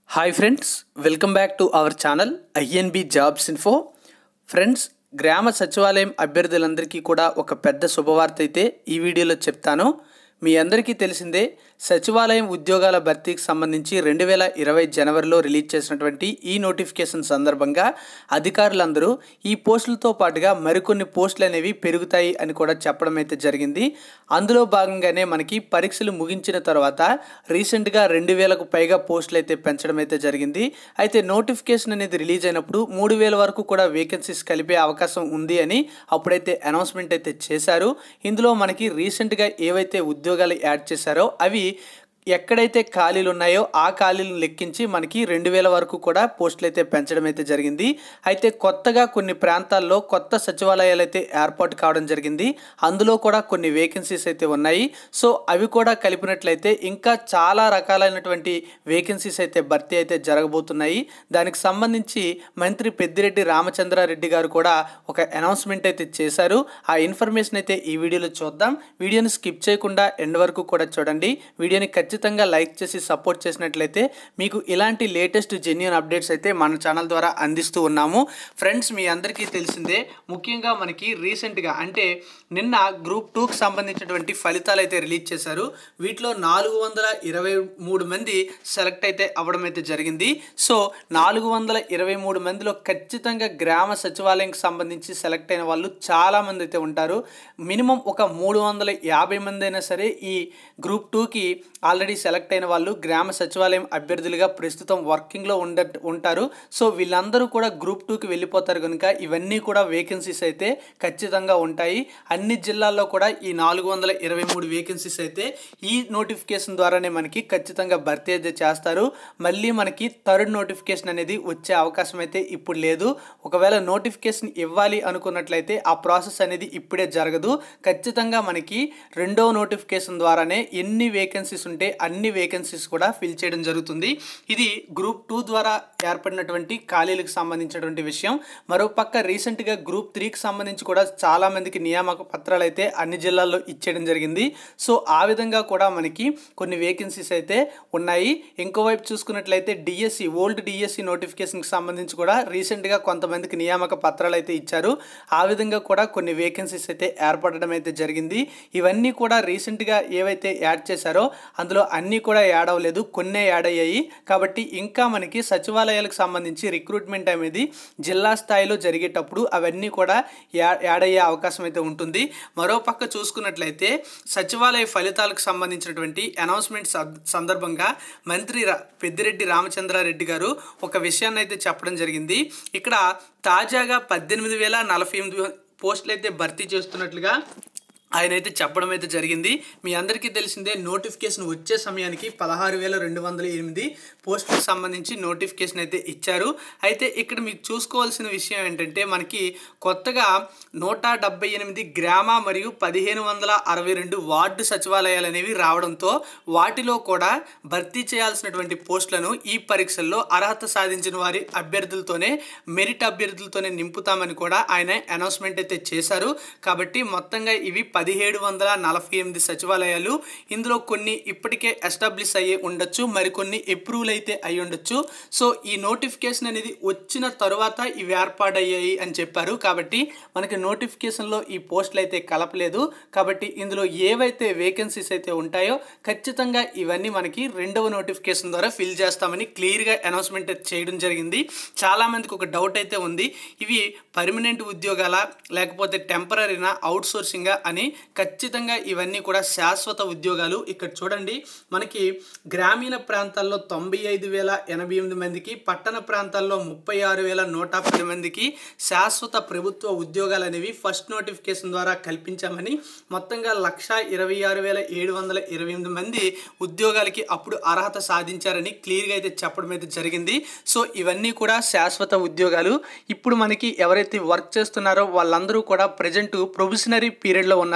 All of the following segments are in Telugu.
hi friends welcome back to our channel INB jobs info friends Grama Sachivalayam అభ్యర్థులందరికీ కూడా ఒక పెద్ద శుభవార్త అయితే ఈ వీడియోలో చెప్తాను మీ అందరికీ తెలిసిందే సచివాలయం ఉద్యోగాల భర్తీకి సంబంధించి రెండు వేల ఇరవై జనవరిలో రిలీజ్ చేసినటువంటి ఈ నోటిఫికేషన్ సందర్భంగా అధికారులందరూ ఈ పోస్టులతో పాటుగా మరికొన్ని పోస్టులు అనేవి పెరుగుతాయి అని కూడా చెప్పడం అయితే జరిగింది అందులో భాగంగానే మనకి పరీక్షలు ముగించిన తర్వాత రీసెంట్గా రెండు వేలకు పైగా పోస్టులు అయితే పెంచడం అయితే జరిగింది అయితే నోటిఫికేషన్ అనేది రిలీజ్ అయినప్పుడు మూడు వేల వరకు కూడా వేకెన్సీస్ కలిపే అవకాశం ఉంది అని అప్పుడైతే అనౌన్స్మెంట్ అయితే చేశారు ఇందులో మనకి రీసెంట్గా ఏవైతే ఉద్యోగాలు యాడ్ చేశారో అవి ఎక్కడైతే ఖాళీలు ఉన్నాయో ఆ ఖాళీలను లెక్కించి మనకి రెండు వేల వరకు కూడా పోస్టులు అయితే పెంచడం అయితే జరిగింది అయితే కొత్తగా కొన్ని ప్రాంతాల్లో కొత్త సచివాలయాలు అయితే ఏర్పాటు కావడం జరిగింది అందులో కూడా కొన్ని వేకెన్సీస్ అయితే ఉన్నాయి సో అవి కూడా కలిపినట్లయితే ఇంకా చాలా రకాలైనటువంటి వేకెన్సీస్ అయితే భర్తీ అయితే జరగబోతున్నాయి దానికి సంబంధించి మంత్రి పెద్దిరెడ్డి రామచంద్రారెడ్డి గారు కూడా ఒక అనౌన్స్మెంట్ అయితే చేశారు ఆ ఇన్ఫర్మేషన్ అయితే ఈ వీడియోలో చూద్దాం వీడియోని స్కిప్ చేయకుండా ఎండ్ వరకు కూడా చూడండి వీడియోని ఖచ్చితంగా లైక్ చేసి సపోర్ట్ చేసినట్లయితే మీకు ఇలాంటి లేటెస్ట్ జెన్యున్ అప్డేట్స్ అయితే మన ఛానల్ ద్వారా అందిస్తూ ఉన్నాము ఫ్రెండ్స్ మీ అందరికీ తెలిసిందే ముఖ్యంగా మనకి రీసెంట్గా అంటే నిన్న గ్రూప్ టూకి సంబంధించినటువంటి ఫలితాలు అయితే రిలీజ్ చేశారు వీటిలో నాలుగు వందల ఇరవై మూడు మంది సెలెక్ట్ అయితే అవ్వడం అయితే జరిగింది సో నాలుగు వందల ఇరవై మూడు మందిలో ఖచ్చితంగా గ్రామ సచివాలయంకి సంబంధించి సెలెక్ట్ అయిన వాళ్ళు చాలామంది అయితే ఉంటారు మినిమం ఒక మూడు వందల యాభై మంది అయినా సరే ఈ గ్రూప్ టూకి ఆల్రెడీ సెలెక్ట్ అయిన వాళ్ళు గ్రామ సచివాలయం అభ్యర్థులుగా ప్రస్తుతం వర్కింగ్లో ఉండ ఉంటారు సో వీళ్ళందరూ కూడా గ్రూప్ టూకి వెళ్ళిపోతారు కనుక ఇవన్నీ కూడా వేకెన్సీస్ అయితే ఖచ్చితంగా ఉంటాయి అన్ని జిల్లాల్లో కూడా ఈ నాలుగు వందల ఇరవై మూడు వేకెన్సీస్ అయితే ఈ నోటిఫికేషన్ ద్వారానే మనకి ఖచ్చితంగా భర్తీ అయితే చేస్తారు మళ్ళీ మనకి థర్డ్ నోటిఫికేషన్ అనేది వచ్చే అవకాశం అయితే ఇప్పుడు లేదు ఒకవేళ నోటిఫికేషన్ ఇవ్వాలి అనుకున్నట్లయితే ఆ ప్రాసెస్ అనేది ఇప్పుడే జరగదు ఖచ్చితంగా మనకి రెండవ నోటిఫికేషన్ ద్వారానే ఎన్ని వేకెన్సీస్ ఉంటే అన్ని వేకెన్సీస్ కూడా ఫిల్ చేయడం జరుగుతుంది ఇది గ్రూప్ టూ ద్వారా ఏర్పడినటువంటి ఖాళీలకు సంబంధించినటువంటి విషయం మరోపక్క రీసెంట్గా గ్రూప్ త్రీకి సంబంధించి కూడా చాలా మందికి నియామక పత్రాలు అయితే అన్ని జిల్లాల్లో ఇచ్చేయడం జరిగింది సో ఆ విధంగా కూడా మనకి కొన్ని వేకెన్సీస్ అయితే ఉన్నాయి ఇంకోవైపు చూసుకున్నట్లయితే డిఎస్సి ఓల్డ్ డిఎస్సి నోటిఫికేషన్కి సంబంధించి కూడా రీసెంట్గా కొంతమందికి నియామక పత్రాలు అయితే ఇచ్చారు ఆ విధంగా కూడా కొన్ని వేకెన్సీస్ అయితే ఏర్పడడం అయితే జరిగింది ఇవన్నీ కూడా రీసెంట్గా ఏవైతే యాడ్ చేశారో అందులో అన్నీ కూడా యాడ్ అవ్వలేదు కొన్నే యాడ్ అయ్యాయి కాబట్టి ఇంకా మనకి సచివాలయాలకు సంబంధించి రిక్రూట్మెంట్ అనేది జిల్లా స్థాయిలో జరిగేటప్పుడు అవన్నీ కూడా యా యాడ్ అయ్యే అవకాశం అయితే ఉంటుంది మరోపక్క చూసుకున్నట్లయితే సచివాలయ ఫలితాలకు సంబంధించినటువంటి అనౌన్స్మెంట్ సందర్భంగా మంత్రి రా పెద్దిరెడ్డి రామచంద్రారెడ్డి గారు ఒక విషయాన్ని అయితే చెప్పడం జరిగింది ఇక్కడ తాజాగా పద్దెనిమిది వేల నలభై ఎనిమిది పోస్టులు అయితే భర్తీ చేస్తున్నట్లుగా ఆయన అయితే చెప్పడం అయితే జరిగింది మీ అందరికీ తెలిసిందే నోటిఫికేషన్ వచ్చే సమయానికి పదహారు వేల రెండు వందల ఎనిమిది పోస్టులకు సంబంధించి నోటిఫికేషన్ అయితే ఇచ్చారు అయితే ఇక్కడ మీకు చూసుకోవాల్సిన విషయం ఏంటంటే మనకి కొత్తగా నూట డెబ్బై ఎనిమిది గ్రామ మరియు పదిహేను వందల అరవై రెండు వార్డు సచివాలయాలు అనేవి రావడంతో వాటిలో కూడా భర్తీ చేయాల్సినటువంటి పోస్టులను ఈ పరీక్షల్లో అర్హత సాధించిన వారి అభ్యర్థులతోనే మెరిట్ అభ్యర్థులతోనే నింపుతామని కూడా ఆయన అనౌన్స్మెంట్ అయితే చేశారు కాబట్టి మొత్తంగా ఇవి పదిహేడు వందల నలభై ఎనిమిది సచివాలయాలు ఇందులో కొన్ని ఇప్పటికే ఎస్టాబ్లిష్ అయ్యి ఉండొచ్చు మరికొన్ని అప్రూవల్ అయితే అయి ఉండొచ్చు సో ఈ నోటిఫికేషన్ అనేది వచ్చిన తరువాత ఇవి ఏర్పాటయ్యాయి అని చెప్పారు కాబట్టి మనకి నోటిఫికేషన్లో ఈ పోస్టులు అయితే కలపలేదు కాబట్టి ఇందులో ఏవైతే వేకెన్సీస్ అయితే ఉంటాయో ఖచ్చితంగా ఇవన్నీ మనకి రెండవ నోటిఫికేషన్ ద్వారా ఫిల్ చేస్తామని క్లియర్గా అనౌన్స్మెంట్ చేయడం జరిగింది చాలామందికి ఒక డౌట్ అయితే ఉంది ఇవి పర్మనెంట్ ఉద్యోగాల లేకపోతే టెంపరీనా అవుట్ సోర్సింగా అని ఖచ్చితంగా ఇవన్నీ కూడా శాశ్వత ఉద్యోగాలు ఇక్కడ చూడండి మనకి గ్రామీణ ప్రాంతాల్లో తొంభై ఐదు వేల ఎనభై ఎనిమిది మందికి పట్టణ ప్రాంతాల్లో ముప్పై ఆరు వేల నూట పది మందికి శాశ్వత ప్రభుత్వ ఉద్యోగాలు అనేవి ఫస్ట్ నోటిఫికేషన్ ద్వారా కల్పించామని మొత్తంగా లక్ష ఇరవై ఆరు వేల ఏడు వందల ఇరవై ఎనిమిది మంది ఉద్యోగాలకి అప్పుడు అర్హత సాధించారని క్లియర్గా అయితే చెప్పడం అయితే జరిగింది సో ఇవన్నీ కూడా శాశ్వత ఉద్యోగాలు ఇప్పుడు మనకి ఎవరైతే వర్క్ చేస్తున్నారో వాళ్ళందరూ కూడా ప్రజెంట్ ప్రొఫెషనరీ పీరియడ్లో ఉన్నారు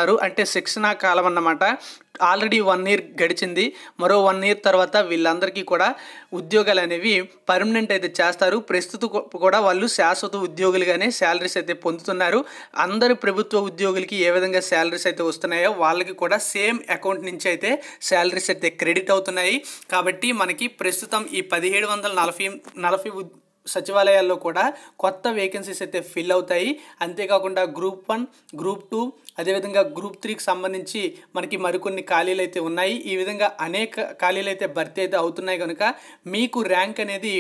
ఉన్నారు అంటే శిక్షణా కాలం అన్నమాట ఆల్రెడీ వన్ ఇయర్ గడిచింది మరో వన్ ఇయర్ తర్వాత వీళ్ళందరికీ కూడా ఉద్యోగాలు అనేవి పర్మనెంట్ అయితే చేస్తారు ప్రస్తుతం కూడా వాళ్ళు శాశ్వత ఉద్యోగులుగానే శాలరీస్ అయితే పొందుతున్నారు అందరు ప్రభుత్వ ఉద్యోగులకి ఏ విధంగా శాలరీస్ అయితే వస్తున్నాయో వాళ్ళకి కూడా సేమ్ అకౌంట్ నుంచి అయితే శాలరీస్ అయితే క్రెడిట్ అవుతున్నాయి కాబట్టి మనకి ప్రస్తుతం ఈ పదిహేడు వందల నలభై నలభై ఉద్- సచివాలయాల్లో కూడా కొత్త వేకెన్సీస్ అయితే ఫిల్ అవుతాయి అంతేకాకుండా గ్రూప్ వన్ గ్రూప్ టూ అదేవిధంగా గ్రూప్ త్రీకి సంబంధించి మనకి మరికొన్ని ఖాళీలు అయితే ఉన్నాయి ఈ విధంగా అనేక ఖాళీలు అయితే భర్తీ అయితే అవుతున్నాయి కనుక మీకు ర్యాంక్ అనేది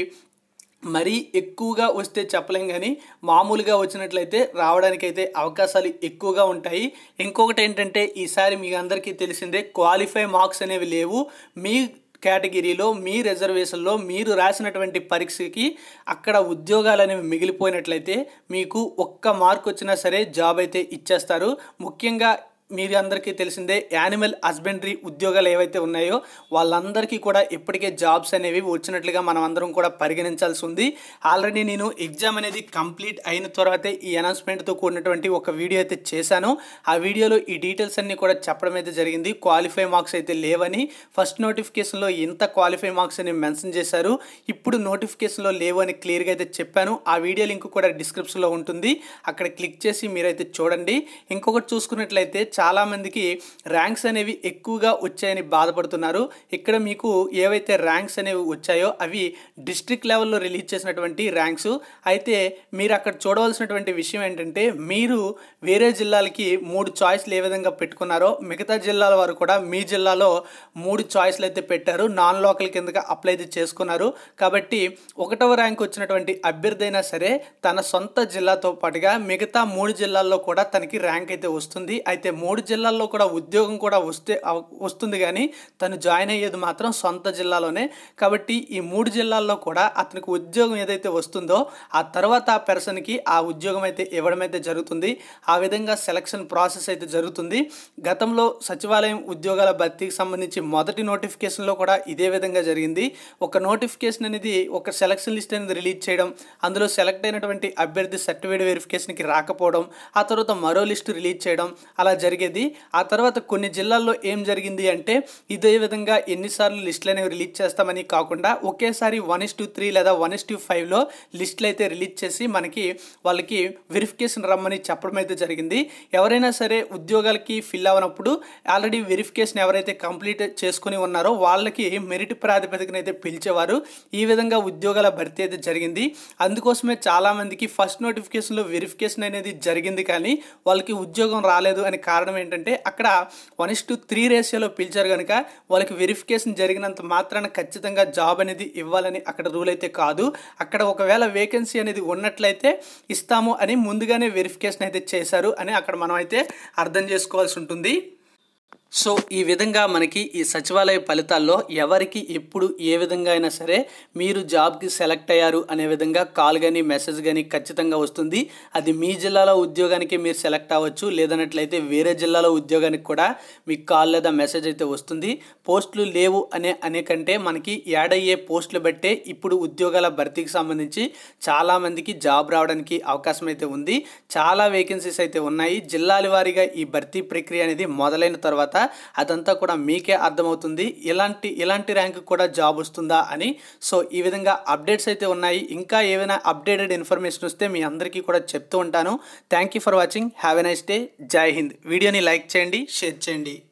మరీ ఎక్కువగా వస్తే చెప్పలేం కానీ మామూలుగా వచ్చినట్లయితే రావడానికి అయితే అవకాశాలు ఎక్కువగా ఉంటాయి ఇంకొకటి ఏంటంటే ఈసారి మీ అందరికీ తెలిసిందే క్వాలిఫై మార్క్స్ అనేవి లేవు మీ కేటగిరీలో మీ రిజర్వేషన్లో మీరు రాసినటువంటి పరీక్షకి అక్కడ ఉద్యోగాలు అనేవి మిగిలిపోయినట్లయితే మీకు ఒక్క మార్క్ వచ్చినా సరే జాబ్ అయితే ఇచ్చేస్తారు ముఖ్యంగా మీరు అందరికీ తెలిసిందే యానిమల్ హస్బెండరీ ఉద్యోగాలు ఏవైతే ఉన్నాయో వాళ్ళందరికీ కూడా ఇప్పటికే జాబ్స్ అనేవి వచ్చినట్లుగా మనం అందరం కూడా పరిగణించాల్సి ఉంది ఆల్రెడీ నేను ఎగ్జామ్ అనేది కంప్లీట్ అయిన తర్వాతే ఈ అనౌన్స్మెంట్తో కూడినటువంటి ఒక వీడియో అయితే చేశాను ఆ వీడియోలో ఈ డీటెయిల్స్ అన్ని కూడా చెప్పడం అయితే జరిగింది క్వాలిఫై మార్క్స్ అయితే లేవని ఫస్ట్ నోటిఫికేషన్లో ఎంత క్వాలిఫై మార్క్స్ అని మెన్షన్ చేశారు ఇప్పుడు నోటిఫికేషన్లో లేవు అని క్లియర్గా అయితే చెప్పాను ఆ వీడియో లింక్ కూడా డిస్క్రిప్షన్లో ఉంటుంది అక్కడ క్లిక్ చేసి మీరైతే చూడండి ఇంకొకటి చూసుకున్నట్లయితే చాలామందికి ర్యాంక్స్ అనేవి ఎక్కువగా వచ్చాయని బాధపడుతున్నారు ఇక్కడ మీకు ఏవైతే ర్యాంక్స్ అనేవి వచ్చాయో అవి డిస్ట్రిక్ట్ లెవెల్లో రిలీజ్ చేసినటువంటి ర్యాంక్స్ అయితే మీరు అక్కడ చూడవలసినటువంటి విషయం ఏంటంటే మీరు వేరే జిల్లాలకి మూడు చాయిస్లు ఏ విధంగా పెట్టుకున్నారో మిగతా జిల్లాల వారు కూడా మీ జిల్లాలో మూడు చాయిస్లు అయితే పెట్టారు నాన్ లోకల్ కిందగా అప్లై అయితే చేసుకున్నారు కాబట్టి ఒకటవ ర్యాంక్ వచ్చినటువంటి అభ్యర్థి అయినా సరే తన సొంత జిల్లాతో పాటుగా మిగతా మూడు జిల్లాల్లో కూడా తనకి ర్యాంక్ అయితే వస్తుంది అయితే మూడు జిల్లాల్లో కూడా ఉద్యోగం కూడా వస్తే అవ- వస్తుంది కానీ తను జాయిన్ అయ్యేది మాత్రం సొంత జిల్లాలోనే కాబట్టి ఈ మూడు జిల్లాల్లో కూడా అతనికి ఉద్యోగం ఏదైతే వస్తుందో ఆ తర్వాత ఆ పర్సన్కి ఆ ఉద్యోగం అయితే ఇవ్వడం అయితే జరుగుతుంది ఆ విధంగా సెలక్షన్ ప్రాసెస్ అయితే జరుగుతుంది గతంలో సచివాలయం ఉద్యోగాల భర్తీకి సంబంధించి మొదటి నోటిఫికేషన్లో కూడా ఇదే విధంగా జరిగింది ఒక నోటిఫికేషన్ అనేది ఒక సెలక్షన్ లిస్ట్ అనేది రిలీజ్ చేయడం అందులో సెలెక్ట్ అయినటువంటి అభ్యర్థి సర్టిఫికేట్ వెరిఫికేషన్కి రాకపోవడం ఆ తర్వాత మరో లిస్టు రిలీజ్ చేయడం అలా జరిగేది ఆ తర్వాత కొన్ని జిల్లాల్లో ఏం జరిగింది అంటే ఇదే విధంగా ఎన్నిసార్లు లిస్టులు అనేవి రిలీజ్ చేస్తామని కాకుండా ఒకేసారి వన్ ఇస్ టూ త్రీ లేదా వన్ ఇస్ టూ ఫైవ్లో లిస్టులు అయితే రిలీజ్ చేసి మనకి వాళ్ళకి వెరిఫికేషన్ రమ్మని చెప్పడం అయితే జరిగింది ఎవరైనా సరే ఉద్యోగాలకి ఫిల్ అవ్వనప్పుడు ఆల్రెడీ వెరిఫికేషన్ ఎవరైతే కంప్లీట్ చేసుకుని ఉన్నారో వాళ్ళకి మెరిట్ ప్రాతిపదికన అయితే పిలిచేవారు ఈ విధంగా ఉద్యోగాల భర్తీ అయితే జరిగింది అందుకోసమే చాలామందికి ఫస్ట్ నోటిఫికేషన్లో వెరిఫికేషన్ అనేది జరిగింది కానీ వాళ్ళకి ఉద్యోగం రాలేదు అని కారణం ఏంటంటే అక్కడ వన్ ఇస్ టు త్రీ రేషియోలో పిలిచారు కనుక వాళ్ళకి వెరిఫికేషన్ జరిగినంత మాత్రాన ఖచ్చితంగా జాబ్ అనేది ఇవ్వాలని అక్కడ రూల్ అయితే కాదు అక్కడ ఒకవేళ వేకెన్సీ అనేది ఉన్నట్లయితే ఇస్తాము అని ముందుగానే వెరిఫికేషన్ అయితే చేశారు అని అక్కడ మనం అయితే అర్థం చేసుకోవాల్సి ఉంటుంది సో ఈ విధంగా మనకి ఈ సచివాలయ ఫలితాల్లో ఎవరికి ఎప్పుడు ఏ విధంగా అయినా సరే మీరు జాబ్కి సెలెక్ట్ అయ్యారు అనే విధంగా కాల్ కానీ మెసేజ్ కానీ ఖచ్చితంగా వస్తుంది అది మీ జిల్లాలో ఉద్యోగానికి మీరు సెలెక్ట్ అవ్వచ్చు లేదన్నట్లయితే వేరే జిల్లాలో ఉద్యోగానికి కూడా మీకు కాల్ లేదా మెసేజ్ అయితే వస్తుంది పోస్టులు లేవు అనే అనే కంటే మనకి యాడ్ అయ్యే పోస్టులు బట్టే ఇప్పుడు ఉద్యోగాల భర్తీకి సంబంధించి చాలామందికి జాబ్ రావడానికి అవకాశం అయితే ఉంది చాలా వేకెన్సీస్ అయితే ఉన్నాయి జిల్లాల వారీగా ఈ భర్తీ ప్రక్రియ అనేది మొదలైన తర్వాత అదంతా కూడా మీకే అర్థమవుతుంది ఇలాంటి ఇలాంటి ర్యాంక్ కూడా జాబ్ వస్తుందా అని సో ఈ విధంగా అప్డేట్స్ అయితే ఉన్నాయి ఇంకా ఏమైనా అప్డేటెడ్ ఇన్ఫర్మేషన్ వస్తే మీ అందరికీ కూడా చెప్తూ ఉంటాను thank you for watching have a nice day Jai Hind వీడియోని లైక్ చేయండి షేర్ చేయండి